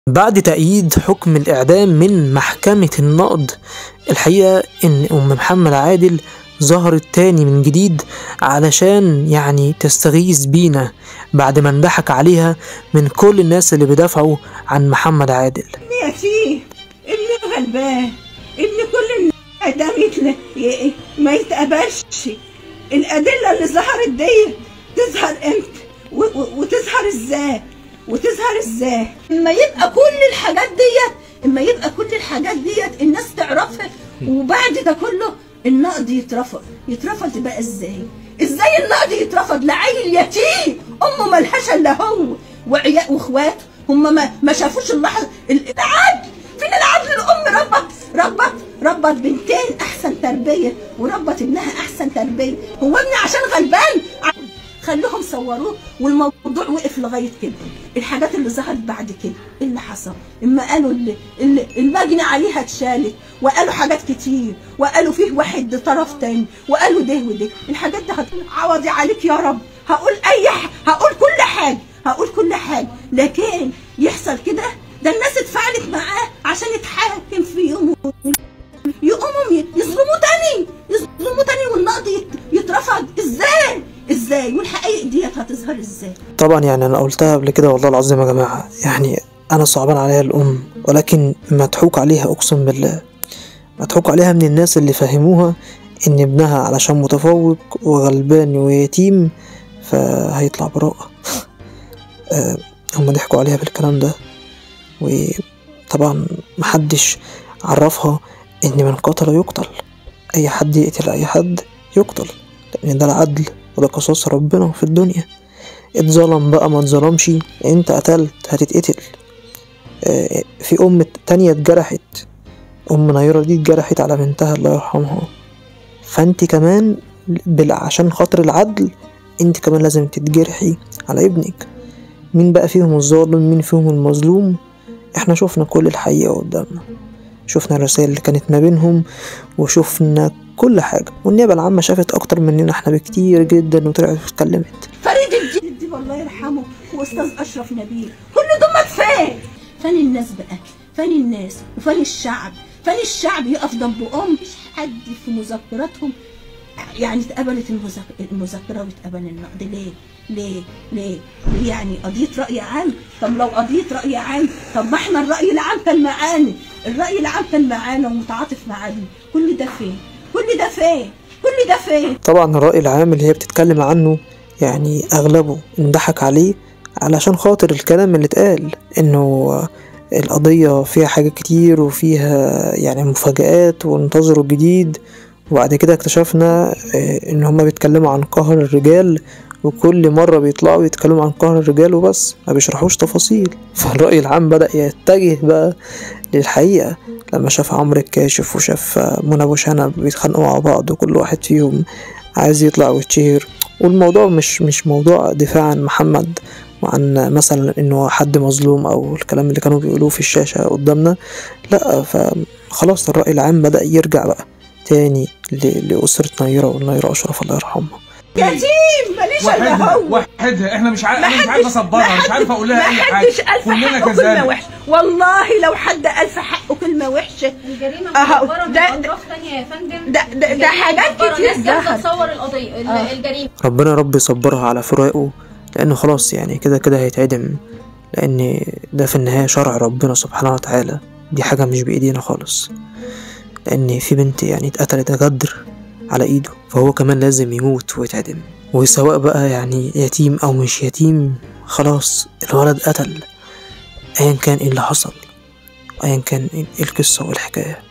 بعد تأييد حكم الإعدام من محكمة النقض الحقيقة إن أم محمد عادل ظهرت تاني من جديد علشان يعني تستغيث بينا بعد ما انضحك عليها من كل الناس اللي بيدافعوا عن محمد عادل يتيم ابن غلبان ابن كل الإعدام يتل... ي... ما يتقبلش الأدلة اللي ظهرت دي تظهر امتى و... و... وتظهر ازاي وتظهر ازاي اما يبقى كل الحاجات ديت اما يبقى كل الحاجات ديت الناس تعرفها وبعد ده كله النقد يترفض يترفض بقى ازاي ازاي النقد يترفض لعيل يتيم امه ملهاش الا هو وعياء واخواته هم ما, ما شافوش اللحظه العدل فين العدل الام ربت ربت ربت بنتين احسن تربيه وربت ابنها احسن تربيه هو ابني عشان غلبان خلوهم صوروه والموضوع وقف لغايه كده الحاجات اللي ظهرت بعد كده ايه اللي حصل اما قالوا اللي, اللي المجني عليها اتشالت وقالوا حاجات كتير وقالوا فيه واحد طرف تاني وقالوا ده وده الحاجات دي عوضي عليك يا رب هقول اي ح... هقول كل حاجه هقول كل حاجه لكن يحصل كده ده الناس اتفاعلت معاه عشان يتحاكم فيهم يقوموا يظلموا تاني يظلموا تاني والنقد يترفض ازاي ازاي والحقائق ديت هتظهر ازاي طبعا يعني انا قلتها قبل كده والله العظيم يا جماعه يعني انا صعبان عليها الام ولكن مضحوك عليها اقسم بالله مضحوك عليها من الناس اللي فهموها ان ابنها علشان متفوق وغلبان ويتيم فهيطلع براءة هم ضحكوا عليها بالكلام ده وطبعا محدش عرفها ان من قتل يقتل اي حد يقتل اي حد يقتل لان ده العدل وده قصاص ربنا في الدنيا اتظلم بقى ما اتظلمش انت قتلت هتتقتل في ام تانية اتجرحت ام نيرة دي اتجرحت على بنتها الله يرحمها فانت كمان عشان خاطر العدل انت كمان لازم تتجرحي على ابنك مين بقى فيهم الظالم مين فيهم المظلوم احنا شفنا كل الحقيقة قدامنا شفنا الرسائل اللي كانت ما بينهم وشفنا كل حاجة والنيابة العامة شافت أكتر مننا احنا بكتير جدا وطلعت واتكلمت فريد الدين الدين الله يرحمه واستاذ اشرف نبيل كل دول فين فين الناس بقى فين الناس وفين الشعب فين الشعب يقف جنب ام مش حد في مذكراتهم يعني اتقبلت المذكرة واتقبل النقد ليه؟ ليه؟ ليه؟ ليه يعني قضية رأي عام؟ طب لو قضية رأي عام طب ما احنا الرأي العام كان معانا، الرأي العام كان معانا ومتعاطف معانا، كل ده فين؟ كل ده فين؟ كل ده فين؟ طبعا الرأي العام اللي هي بتتكلم عنه يعني أغلبه انضحك عليه علشان خاطر الكلام اللي اتقال إنه القضية فيها حاجات كتير وفيها يعني مفاجآت وانتظروا الجديد وبعد كده اكتشفنا ان هما بيتكلموا عن قهر الرجال وكل مرة بيطلعوا يتكلموا عن قهر الرجال وبس ما بيشرحوش تفاصيل فالرأي العام بدأ يتجه بقى للحقيقة لما شاف عمرو الكاشف وشاف منى ابو شنب بيتخانقوا مع بعض وكل واحد فيهم عايز يطلع ويتشهر والموضوع مش مش موضوع دفاع عن محمد وعن مثلا انه حد مظلوم او الكلام اللي كانوا بيقولوه في الشاشة قدامنا لا فخلاص الرأي العام بدأ يرجع بقى تاني لأسرة نيرة والنيرة أشرف الله يرحمها يتيم ماليش الا هو وحدها احنا مش عارف انا مش عارف اصبرها مش عارف اقول لها اي ما حاجه حدش قال في كلنا حقه كلمه كذلك وحشه والله لو حد قال في حقه كلمه وحشه الجريمه أهو، مكبره من ده- اطراف ثانيه يا فندم ده- ده- ده الجريمة حاجات مكبرة. كتير ناس جاهزه ظهرت. تصور القضيه ال- آه. الجريمه ربنا يا رب يصبرها على فراقه لأنه خلاص يعني كده كده هيتعدم لأن ده في النهاية شرع ربنا سبحانه وتعالى دي حاجة مش بإيدينا خالص لأن في بنت يعني اتقتلت غدر على إيده فهو كمان لازم يموت ويتعدم وسواء بقى يعني يتيم أو مش يتيم خلاص الولد قتل أيا كان إيه اللي حصل أيا كان إيه القصة والحكاية